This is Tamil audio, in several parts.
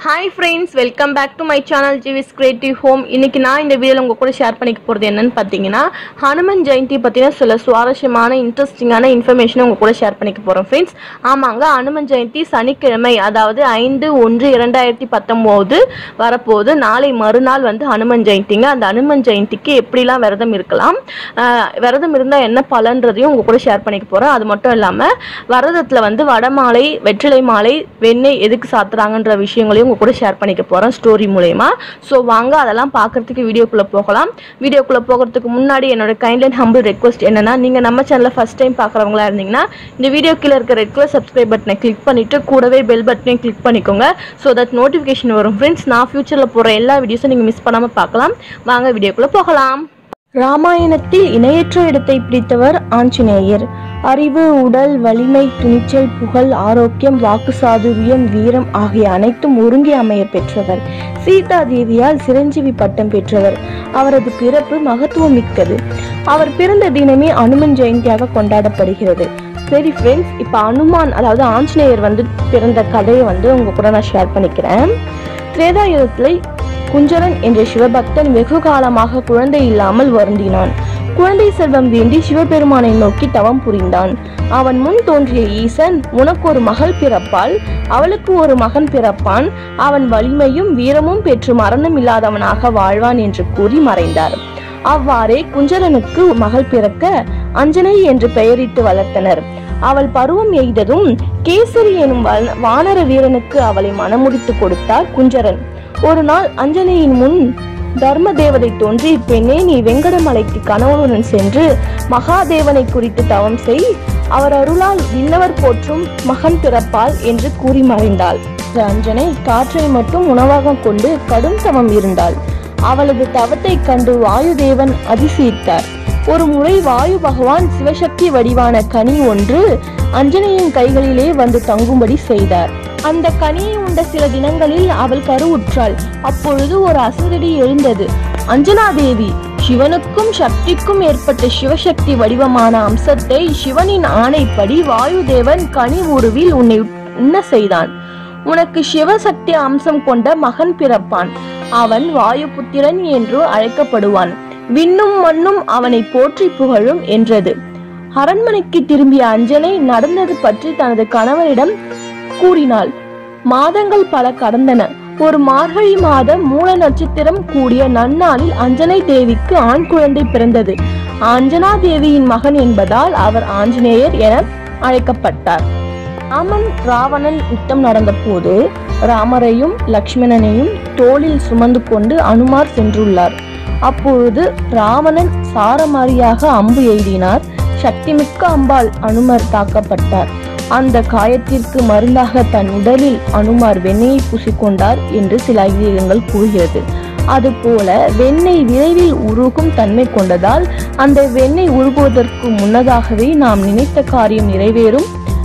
hi friends welcome back to my channel Jivi's creative home இன்னைக்கு நான் இந்த வீடியோவில் உங்கள் கூட ஷேர் பண்ணிக்க போகிறது என்னன்னு பார்த்தீங்கன்னா ஹனுமன் ஜெயந்தி பற்றின சில சுவாரஸ்யமான இன்ட்ரெஸ்டிங்கான இன்ஃபர்மேஷனை உங்கள் கூட ஷேர் பண்ணிக்க போகிறோம் ஃப்ரெண்ட்ஸ் ஆமாங்க ஹனுமன் ஜெயந்தி சனிக்கிழமை அதாவது ஐந்து ஒன்று இரண்டாயிரத்தி பத்தொம்போது வரப்போகுது நாளை மறுநாள் வந்து ஹனுமன் ஜெயந்திங்க அந்த ஹனுமன் ஜெயந்திக்கு எப்படிலாம் விரதம் இருக்கலாம் ஆஹ் விரதம் இருந்தால் என்ன பலன்றதையும் உங்கள் கூட ஷேர் பண்ணிக்க போகிறேன் அது மட்டும் இல்லாமல் விரதத்தில் வந்து வடமாலை வெற்றிலை மாலை வெண்ணெய் எதுக்கு சாத்துறாங்கன்ற விஷயங்களையும் உங்க கூட ஷேர் பண்ணிக்க போகிறேன் ஸ்டோரி மூலயமா ஸோ வாங்க அதெல்லாம் பார்க்கறதுக்கு வீடியோக்குள்ளே போகலாம் வீடியோக்குள்ளே போகிறதுக்கு முன்னாடி என்னோட கைண்ட் அண்ட் ஹம்பிள் ரெக்வஸ்ட் என்னன்னா நீங்கள் நம்ம சேனலை ஃபஸ்ட் டைம் பார்க்குறவங்களா இருந்தீங்கன்னா இந்த வீடியோ கீழே இருக்க ரெட் கலர் சப்ஸ்கிரைப் பட்டனை கிளிக் பண்ணிட்டு கூடவே பெல் பட்டனையும் கிளிக் பண்ணிக்கோங்க ஸோ தட் நோட்டிஃபிகேஷன் வரும் ஃப்ரெண்ட்ஸ் நான் ஃபியூச்சரில் போகிற எல்லா வீடியோஸும் நீங்கள் மிஸ் பண்ணாமல் பார்க்கலாம் வாங்க வீடியோக்குள்ளே போகலாம் ராமாயணத்தில் இணையற்ற இடத்தை பிடித்தவர் ஆஞ்சநேயர் அறிவு உடல் வலிமை துணிச்சல் புகழ் ஆரோக்கியம் வாக்கு சாதுரியம் வீரம் ஆகிய அனைத்தும் ஒருங்கே அமைய பெற்றவர் சீதா தேவியால் சிரஞ்சீவி பட்டம் பெற்றவர் அவரது பிறப்பு மகத்துவம் மிக்கது அவர் பிறந்த தினமே அனுமன் ஜெயந்தியாக கொண்டாடப்படுகிறது சரி ஃப்ரெண்ட்ஸ் இப்போ அனுமான் அதாவது ஆஞ்சநேயர் வந்து பிறந்த கதையை வந்து உங்க கூட நான் ஷேர் பண்ணிக்கிறேன் திரேதாயுகத்தில் குஞ்சரன் என்ற சிவபக்தன் வெகு காலமாக குழந்தை இல்லாமல் வருந்தினான் குழந்தை செல்வம் வேண்டி சிவபெருமானை நோக்கி தவம் புரிந்தான் அவன் முன் தோன்றிய ஈசன் உனக்கு ஒரு மகள் பிறப்பால் அவளுக்கு ஒரு மகன் பிறப்பான் அவன் வலிமையும் வீரமும் பெற்று மரணம் இல்லாதவனாக வாழ்வான் என்று கூறி மறைந்தார் அவ்வாறே குஞ்சரனுக்கு மகள் பிறக்க அஞ்சனை என்று பெயரிட்டு வளர்த்தனர் அவள் பருவம் எய்ததும் கேசரி எனும் வன- வானர வீரனுக்கு அவளை மணமுடித்து கொடுத்தார் குஞ்சரன் ஒரு நாள் அஞ்சனையின் முன் தர்ம தேவதை தோன்றி பெண்ணே நீ வெங்கடமலைக்கு கணவனுடன் சென்று மகாதேவனை குறித்து தவம் செய் அவர் அருளால் விண்ணவர் போற்றும் மகன் பிறப்பால் என்று கூறி மறைந்தாள் அஞ்சனை காற்றை மட்டும் உணவாக கொண்டு கடும் தவம் இருந்தாள் அவளது தவத்தை கண்டு வாயுதேவன் அதிசயித்தார் ஒரு முறை வாயு பகவான் சிவசக்தி வடிவான கனி ஒன்று அஞ்சனையின் கைகளிலே வந்து தங்கும்படி செய்தார் அந்த கனியை உண்ட சில தினங்களில் அவள் கருவுற்றாள் அப்பொழுது ஒரு அசரடி எழுந்தது அஞ்சனா தேவி சிவனுக்கும் சக்திக்கும் ஏற்பட்ட சிவசக்தி வடிவமான அம்சத்தை சிவனின் ஆணைப்படி வாயுதேவன் கனி உருவில் உன்னை உண்ண செய்தான் உனக்கு சிவசக்தி அம்சம் கொண்ட மகன் பிறப்பான் அவன் வாயுபுத்திரன் என்று அழைக்கப்படுவான் விண்ணும் மண்ணும் அவனை போற்றி புகழும் என்றது அரண்மனைக்கு திரும்பிய அஞ்சனை நடந்தது பற்றி தனது கணவரிடம் கூறினாள் மாதங்கள் பல கடந்தன ஒரு மார்கழி மாதம் மூல நட்சத்திரம் கூடிய நன்னாளில் அஞ்சனை தேவிக்கு ஆண் குழந்தை பிறந்தது அஞ்சனா தேவியின் மகன் என்பதால் அவர் ஆஞ்சநேயர் என அழைக்கப்பட்டார் ராமன் ராவணன் யுத்தம் நடந்தபோது ராமரையும் லக்ஷ்மணனையும் தோளில் சுமந்து கொண்டு அனுமார் சென்றுள்ளார் அப்பொழுது ராவணன் சாரமாரியாக அம்பு எய்தினார் சக்திமிக்க அம்பாள் அனுமர் தாக்கப்பட்டார் அந்த காயத்திற்கு மருந்தாக தன் உடலில் அனுமார் வெண்ணெயை பூசிக்கொண்டார் என்று சில ஐதீகங்கள் கூறுகிறது அதுபோல வெண்ணெய் விரைவில் உருகும் தன்மை கொண்டதால் அந்த வெண்ணெய் உருகுவதற்கு முன்னதாகவே நாம் நினைத்த காரியம் நிறைவேறும்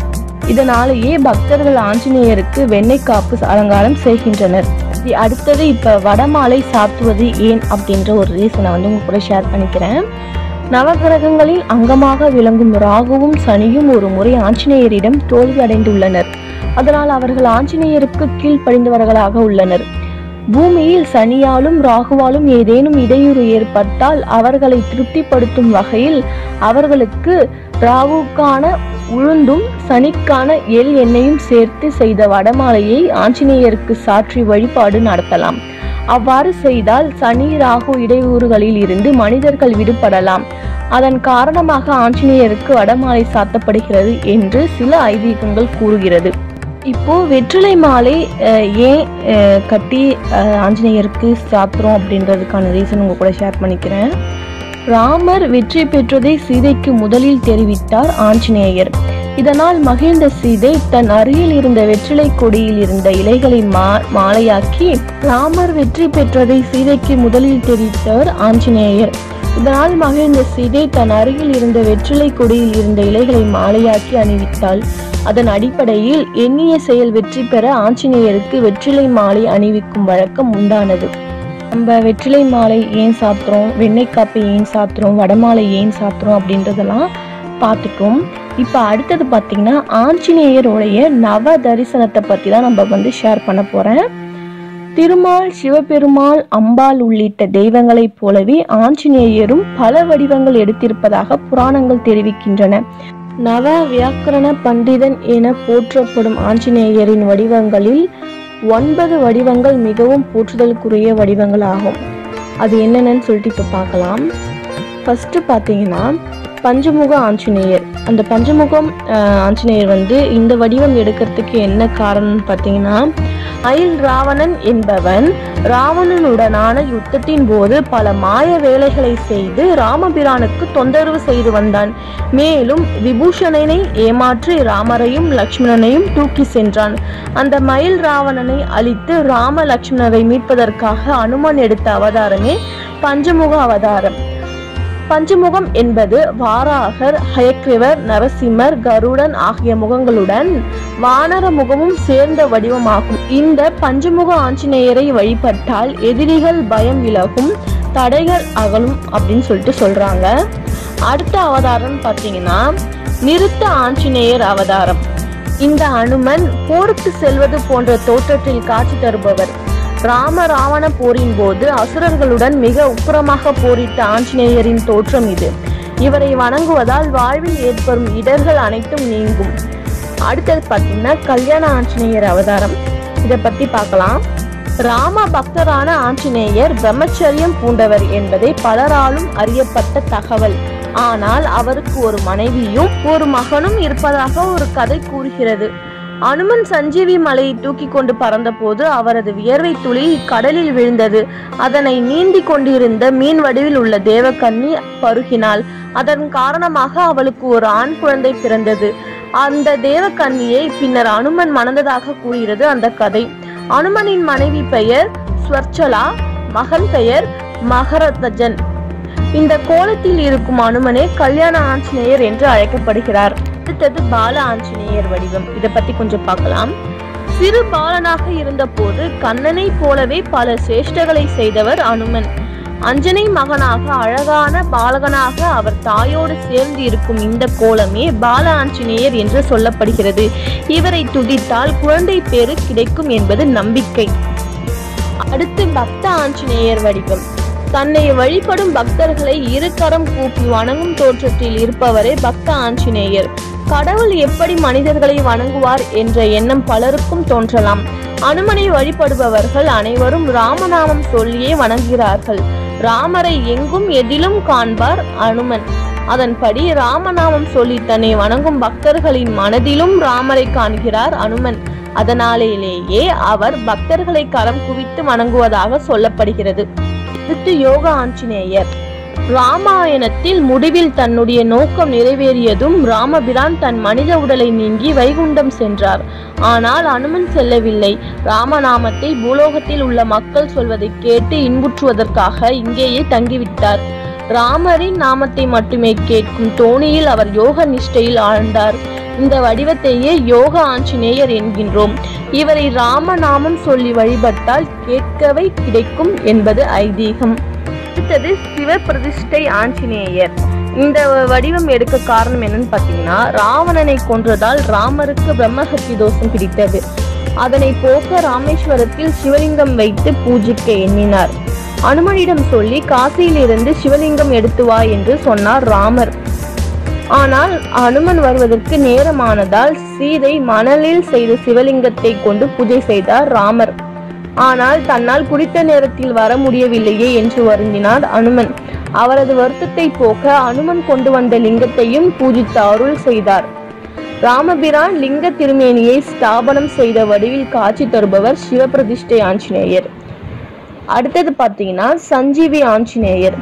இதனாலேயே பக்தர்கள் ஆஞ்சநேயருக்கு வெண்ணெய் காப்பு அலங்காரம் செய்கின்றனர் இது அடுத்தது இப்ப வடமாலை சாத்துவது ஏன் அப்படின்ற ஒரு ரீசனை வந்து உங்க கூட ஷேர் பண்ணிக்கிறேன் நவகிரகங்களில் அங்கமாக விளங்கும் ராகுவும் சனியும் ஒரு முறை ஆஞ்சநேயரிடம் தோல்வி அடைந்துள்ளனர் அதனால் அவர்கள் ஆஞ்சநேயருக்கு கீழ்ப்படிந்தவர்களாக உள்ளனர் பூமியில் சனியாலும் ராகுவாலும் ஏதேனும் இடையூறு ஏற்பட்டால் அவர்களை திருப்திப்படுத்தும் வகையில் அவர்களுக்கு ராகுக்கான உளுந்தும் சனிக்கான எள் எண்ணெயும் சேர்த்து செய்த வடமாலையை ஆஞ்சநேயருக்கு சாற்றி வழிபாடு நடத்தலாம் அவ்வாறு செய்தால் சனி ராகு இடையூறுகளில் இருந்து மனிதர்கள் விடுபடலாம் அதன் காரணமாக ஆஞ்சநேயருக்கு வடமாலை சாத்தப்படுகிறது என்று சில ஐதீகங்கள் கூறுகிறது இப்போ வெற்றிலை மாலை அஹ், ஏன் அஹ், கட்டி அஹ், ஆஞ்சநேயருக்கு சாத்துறோம் அப்படின்றதுக்கான ரீசன் உங்க கூட ஷேர் பண்ணிக்கிறேன் ராமர் வெற்றி பெற்றதை சீதைக்கு முதலில் தெரிவித்தார் ஆஞ்சநேயர் இதனால் மகிழ்ந்த சீதை தன் அருகில் இருந்த வெற்றிலை கொடியில் இருந்த இலைகளை மா மாலையாக்கி ராமர் வெற்றி பெற்றதை சீதைக்கு முதலில் தெரிவித்தவர் ஆஞ்சநேயர் இதனால் மகிழ்ந்த சீதை தன் அருகில் இருந்த வெற்றிலை கொடியில் இருந்த இலைகளை மாலையாக்கி அணிவித்தாள் அதன் அடிப்படையில் எண்ணிய செயல் வெற்றி பெற ஆஞ்சநேயருக்கு வெற்றிலை மாலை அணிவிக்கும் வழக்கம் உண்டானது நம்ம வெற்றிலை மாலை ஏன் சாத்துறோம் வெண்ணெய் காப்பை ஏன் சாத்துறோம் வடமாலை ஏன் சாத்துறோம் அப்படின்றதெல்லாம் பார்த்துட்டோம் இப்போ அடுத்தது பார்த்தீங்கன்னா ஆஞ்சநேயருடைய நவ தரிசனத்தை பற்றி தான் நம்ம வந்து ஷேர் பண்ண போகிறேன் திருமால் சிவபெருமாள் அம்பாள் உள்ளிட்ட தெய்வங்களைப் போலவே ஆஞ்சநேயரும் பல வடிவங்கள் எடுத்திருப்பதாக புராணங்கள் தெரிவிக்கின்றன நவ வியாக்கரண பண்டிதன் என போற்றப்படும் ஆஞ்சநேயரின் வடிவங்களில் ஒன்பது வடிவங்கள் மிகவும் போற்றுதலுக்குரிய வடிவங்கள் ஆகும் அது என்னென்னு சொல்லிட்டு இப்போ பார்க்கலாம் ஃபர்ஸ்ட் பார்த்தீங்கன்னா பஞ்சமுக ஆஞ்சநேயர் அந்த பஞ்சமுகம் ஆஹ், ஆஞ்சநேயர் வந்து இந்த வடிவம் எடுக்கிறதுக்கு என்ன காரணம்னு பார்த்தீங்கன்னா அயில் ராவணன் என்பவன் ராவணனுடனான யுத்தத்தின் போது பல மாய வேலைகளை செய்து ராமபிரானுக்கு தொந்தரவு செய்து வந்தான் மேலும் விபூஷணனை ஏமாற்றி ராமரையும் லக்ஷ்மணனையும் தூக்கி சென்றான் அந்த மயில் ராவணனை அழித்து ராம லக்ஷ்மணரை மீட்பதற்காக அனுமன் எடுத்த அவதாரமே பஞ்சமுக அவதாரம் பஞ்சமுகம் என்பது வாராகர் ஹயக்ரிவர் நரசிம்மர் கருடன் ஆகிய முகங்களுடன் வானர முகமும் சேர்ந்த வடிவமாகும் இந்த பஞ்சமுக ஆஞ்சநேயரை வழிபட்டால் எதிரிகள் பயம் விலகும் தடைகள் அகலும் அப்படின்னு சொல்லிட்டு சொல்றாங்க அடுத்த அவதாரம் பார்த்தீங்கன்னா நிறுத்த ஆஞ்சநேயர் அவதாரம் இந்த அனுமன் போருக்கு செல்வது போன்ற தோற்றத்தில் காட்சி தருபவர் ராம ராவண போரின் போது அசுரர்களுடன் மிக உக்கிரமாக போரிட்ட ஆஞ்சநேயரின் தோற்றம் இது இவரை வணங்குவதால் வாழ்வில் ஏற்படும் இடர்கள் அனைத்தும் நீங்கும் அடுத்தது பார்த்தீங்கன்னா கல்யாண ஆஞ்சநேயர் அவதாரம் இதை பத்தி பார்க்கலாம் ராம பக்தரான ஆஞ்சநேயர் பிரம்மச்சரியம் பூண்டவர் என்பதை பலராலும் அறியப்பட்ட தகவல் ஆனால் அவருக்கு ஒரு மனைவியும் ஒரு மகனும் இருப்பதாக ஒரு கதை கூறுகிறது அனுமன் சஞ்சீவி மலையை தூக்கி கொண்டு பறந்தபோது அவரது வியர்வை துளி கடலில் விழுந்தது அதனை நீந்தி கொண்டிருந்த மீன் வடிவில் உள்ள தேவகன்னி பருகினாள் அதன் காரணமாக அவளுக்கு ஒரு ஆண் குழந்தை பிறந்தது அந்த தேவகன்னியை பின்னர் அனுமன் மணந்ததாக கூறுகிறது அந்த கதை அனுமனின் மனைவி பெயர் ஸ்வர்ச்சலா மகன் பெயர் மகரதஜன் இந்த கோலத்தில் இருக்கும் அனுமனே கல்யாண ஆஞ்சநேயர் என்று அழைக்கப்படுகிறார் அடுத்தது பால ஆஞ்சநேயர் வடிவம் இதை பத்தி கொஞ்சம் பார்க்கலாம் சிறு பாலனாக இருந்தபோது கண்ணனை போலவே பல சேஷ்டகளை செய்தவர் அனுமன் அஞ்சனை மகனாக அழகான பாலகனாக அவர் தாயோடு சேர்ந்து இருக்கும் இந்த கோலமே பால ஆஞ்சநேயர் என்று சொல்லப்படுகிறது இவரை துதித்தால் குழந்தை பேறு கிடைக்கும் என்பது நம்பிக்கை அடுத்து பக்த ஆஞ்சநேயர் வடிவம் தன்னை வழிபடும் பக்தர்களை இருகரம் கூப்பி வணங்கும் தோற்றத்தில் இருப்பவரே பக்த ஆஞ்சநேயர் கடவுள் எப்படி மனிதர்களை வணங்குவார் என்ற எண்ணம் பலருக்கும் தோன்றலாம் அனுமனை வழிபடுபவர்கள் அனைவரும் ராமநாமம் சொல்லியே வணங்குகிறார்கள் ராமரை எங்கும் எதிலும் காண்பார் அனுமன் அதன்படி ராமநாமம் சொல்லி தன்னை வணங்கும் பக்தர்களின் மனதிலும் ராமரை காண்கிறார் அனுமன் அதனாலேயே அவர் பக்தர்களை கரம் குவித்து வணங்குவதாக சொல்லப்படுகிறது அடுத்து யோக ஆஞ்சநேயர் ராமாயணத்தில் முடிவில் தன்னுடைய நோக்கம் நிறைவேறியதும் ராமபிரான் தன் மனித உடலை நீங்கி வைகுண்டம் சென்றார் ஆனால் அனுமன் செல்லவில்லை ராமநாமத்தை பூலோகத்தில் உள்ள மக்கள் சொல்வதை கேட்டு இன்புற்றுவதற்காக இங்கேயே தங்கிவிட்டார் ராமரின் நாமத்தை மட்டுமே கேட்கும் தோணியில் அவர் யோக நிஷ்டையில் ஆழ்ந்தார் இந்த வடிவத்தையே யோக ஆஞ்சநேயர் என்கின்றோம் இவரை ராமநாமம் சொல்லி வழிபட்டால் கேட்கவே கிடைக்கும் என்பது ஐதீகம் அடுத்தது சிவ பிரதிஷ்டை ஆஞ்சநேயர் இந்த வடிவம் எடுக்க காரணம் என்னன்னு பார்த்தீங்கன்னா ராவணனை கொன்றதால் ராமருக்கு பிரம்மஹத்தி தோஷம் பிடித்தது அதனை போக்க ராமேஸ்வரத்தில் சிவலிங்கம் வைத்து பூஜிக்க எண்ணினார் அனுமனிடம் சொல்லி காசியிலிருந்து சிவலிங்கம் எடுத்து வா என்று சொன்னார் ராமர் ஆனால் அனுமன் வருவதற்கு நேரமானதால் சீதை மணலில் செய்த சிவலிங்கத்தை கொண்டு பூஜை செய்தார் ராமர் ஆனால் தன்னால் குறித்த நேரத்தில் வர முடியவில்லையே என்று வருந்தினார் அனுமன் அவரது வருத்தத்தை போக்க அனுமன் கொண்டு வந்த லிங்கத்தையும் பூஜித்து அருள் செய்தார் ராமபிரான் லிங்க திருமேனியை ஸ்தாபனம் செய்த வடிவில் காட்சி தருபவர் சிவபிரதிஷ்டை ஆஞ்சநேயர் அடுத்தது பார்த்தீங்கன்னா சஞ்சீவி ஆஞ்சநேயர்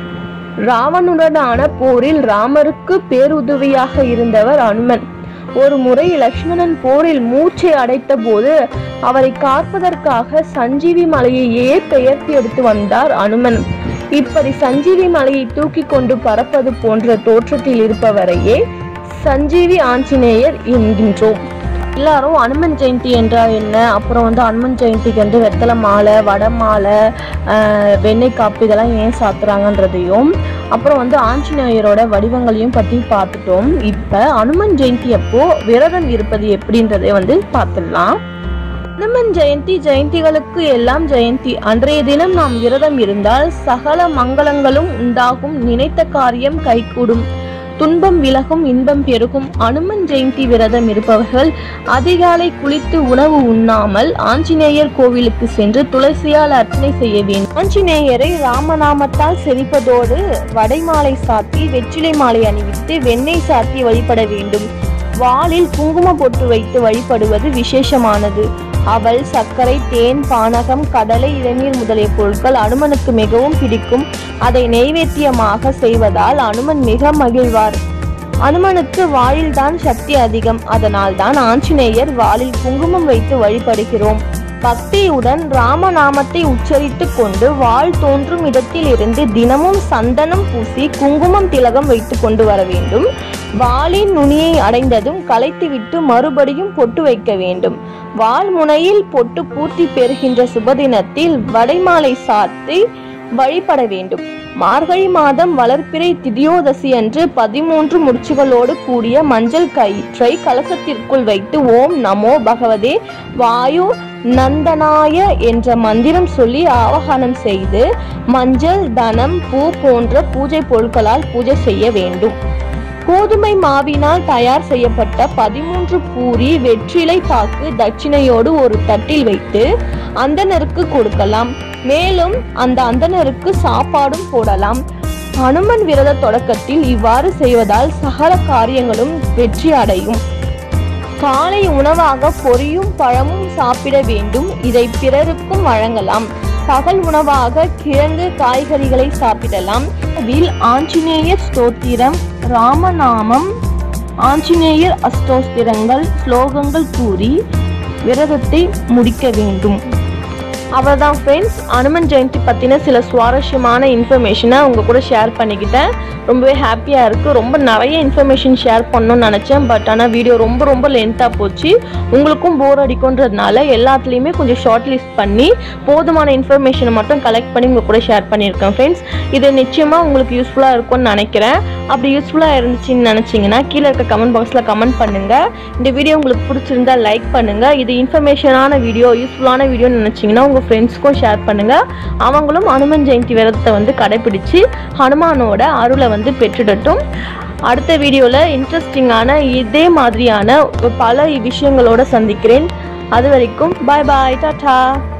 ராவணுடனான போரில் ராமருக்கு பேருதவியாக இருந்தவர் அனுமன் ஒரு முறை லக்ஷ்மணன் போரில் மூச்சை அடைத்த போது அவரை காப்பதற்காக சஞ்சீவி மலையையே பெயர்த்து எடுத்து வந்தார் அனுமன் இப்படி சஞ்சீவி மலையை தூக்கி கொண்டு பறப்பது போன்ற தோற்றத்தில் இருப்பவரையே சஞ்சீவி ஆஞ்சநேயர் என்கின்றோம் எல்லாரும் அனுமன் ஜெயந்தி என்றால் என்ன அப்புறம் வந்து அனுமன் ஜெயந்திக்கு வந்து வெத்தலை மாலை வடை மாலை ஆஹ், வெண்ணெய் காப்பு இதெல்லாம் ஏன் சாத்துறாங்கன்றதையும் அப்புறம் வந்து ஆஞ்சநேயரோட வடிவங்களையும் பற்றி பார்த்துட்டோம் இப்போ அனுமன் ஜெயந்தி அப்போ விரதம் இருப்பது எப்படின்றதை வந்து பார்த்துடலாம் ஹனுமன் ஜெயந்தி ஜெயந்திகளுக்கு எல்லாம் ஜெயந்தி அன்றைய தினம் நாம் விரதம் இருந்தால் சகல மங்களங்களும் உண்டாகும் நினைத்த காரியம் கைகூடும் துன்பம் விலகும் இன்பம் பெருகும் அனுமன் ஜெயந்தி விரதம் இருப்பவர்கள் அதிகாலை குளித்து உணவு உண்ணாமல் ஆஞ்சநேயர் கோவிலுக்கு சென்று துளசியால் அர்ச்சனை செய்ய வேண்டும் ஆஞ்சநேயரை ராமநாமத்தால் செழிப்பதோடு வடைமாலை சாத்தி வெற்றிலை மாலை அணிவித்து வெண்ணெய் சாத்தி வழிபட வேண்டும் வாளில் குங்கும பொட்டு வைத்து வழிபடுவது விசேஷமானது அவல் சர்க்கரை தேன் பானகம் கடலை இளநீர் முதலிய பொருட்கள் அனுமனுக்கு மிகவும் பிடிக்கும் அதை நெய்வேத்தியமாக செய்வதால் அனுமன் மிக மகிழ்வார் அனுமனுக்கு வாளில்தான் சக்தி அதிகம் அதனால்தான் ஆஞ்சநேயர் வாளில் குங்குமம் வைத்து வழிபடுகிறோம் பக்தியுடன் ராமநாமத்தை உச்சரித்துக் கொண்டு வாள் தோன்றும் இடத்தில் இருந்து தினமும் சந்தனம் பூசி குங்குமம் திலகம் வைத்து கொண்டு வர வேண்டும் வாளின் நுனியை அடைந்ததும் களைத்துவிட்டு மறுபடியும் பொட்டு வைக்க வேண்டும் வால் முனையில் பொட்டு பூர்த்தி பெறுகின்ற சுபதினத்தில் வடைமாலை சாத்தி வழிபட வேண்டும் மார்கழி மாதம் வளர்ப்பிறை திதியோதசி அன்று பதிமூன்று முடிச்சுகளோடு கூடிய மஞ்சள் கயிற்றை கலசத்திற்குள் வைத்து ஓம் நமோ பகவதே வாயு நந்தனாய என்ற மந்திரம் சொல்லி ஆவகானம் செய்து மஞ்சள் தனம் பூ போன்ற பூஜை பொருட்களால் பூஜை செய்ய வேண்டும் கோதுமை மாவினால் தயார் செய்யப்பட்ட பதிமூன்று பூரி வெற்றிலை பாக்கு தட்சிணையோடு ஒரு தட்டில் வைத்து அந்தணருக்கு கொடுக்கலாம் மேலும் அந்த அந்தணருக்கு சாப்பாடும் போடலாம் ஹனுமன் விரத தொடக்கத்தில் இவ்வாறு செய்வதால் சகல காரியங்களும் வெற்றி அடையும் காலை உணவாக பொரியும் பழமும் சாப்பிட வேண்டும் இதை பிறருக்கும் வழங்கலாம் பகல் உணவாக கிழங்கு காய்கறிகளை சாப்பிடலாம் இதில் ஆஞ்சநேயர் ஸ்தோத்திரம் ராமநாமம் ஆஞ்சநேயர் அஷ்டோஸ்திரங்கள் ஸ்லோகங்கள் கூறி விரதத்தை முடிக்க வேண்டும் அவ்வளோதான் ஃப்ரெண்ட்ஸ் அனுமன் ஜெயந்தி பற்றின சில சுவாரஸ்யமான இன்ஃபர்மேஷனை உங்கள் கூட ஷேர் பண்ணிக்கிட்டேன் ரொம்பவே ஹாப்பியாக இருக்குது ரொம்ப நிறைய இன்ஃபர்மேஷன் ஷேர் பண்ணணும்னு நினச்சேன் பட் ஆனால் வீடியோ ரொம்ப ரொம்ப லென்த்தாக போச்சு உங்களுக்கும் போர் அடிக்குன்றதுனால எல்லாத்துலேயுமே கொஞ்சம் ஷார்ட் லிஸ்ட் பண்ணி போதுமான இன்ஃபர்மேஷனை மட்டும் கலெக்ட் பண்ணி உங்கள் கூட ஷேர் பண்ணியிருக்கேன் ஃப்ரெண்ட்ஸ் இது நிச்சயமாக உங்களுக்கு யூஸ்ஃபுல்லாக இருக்கும்னு நினைக்கிறேன் அப்படி யூஸ்ஃபுல்லாக இருந்துச்சுன்னு நினச்சிங்கன்னா கீழே இருக்க கமெண்ட் பாக்ஸில் கமெண்ட் பண்ணுங்கள் இந்த வீடியோ உங்களுக்கு பிடிச்சிருந்தா லைக் பண்ணுங்கள் இது இன்ஃபர்மேஷனான வீடியோ யூஸ்ஃபுல்லான வீடியோன்னு நினச்சிங்கன்னா உங்கள் ஃப்ரெண்ட்ஸ்க்கும் ஷேர் பண்ணுங்கள் அவங்களும் அனுமன் ஜெயந்தி விரதத்தை வந்து கடைபிடிச்சு ஹனுமானோட அருளை வந்து பெற்றுடட்டும் அடுத்த வீடியோவில் இன்ட்ரெஸ்டிங்கான இதே மாதிரியான பல விஷயங்களோட சந்திக்கிறேன் அது வரைக்கும் பாய் பாய் டாட்டா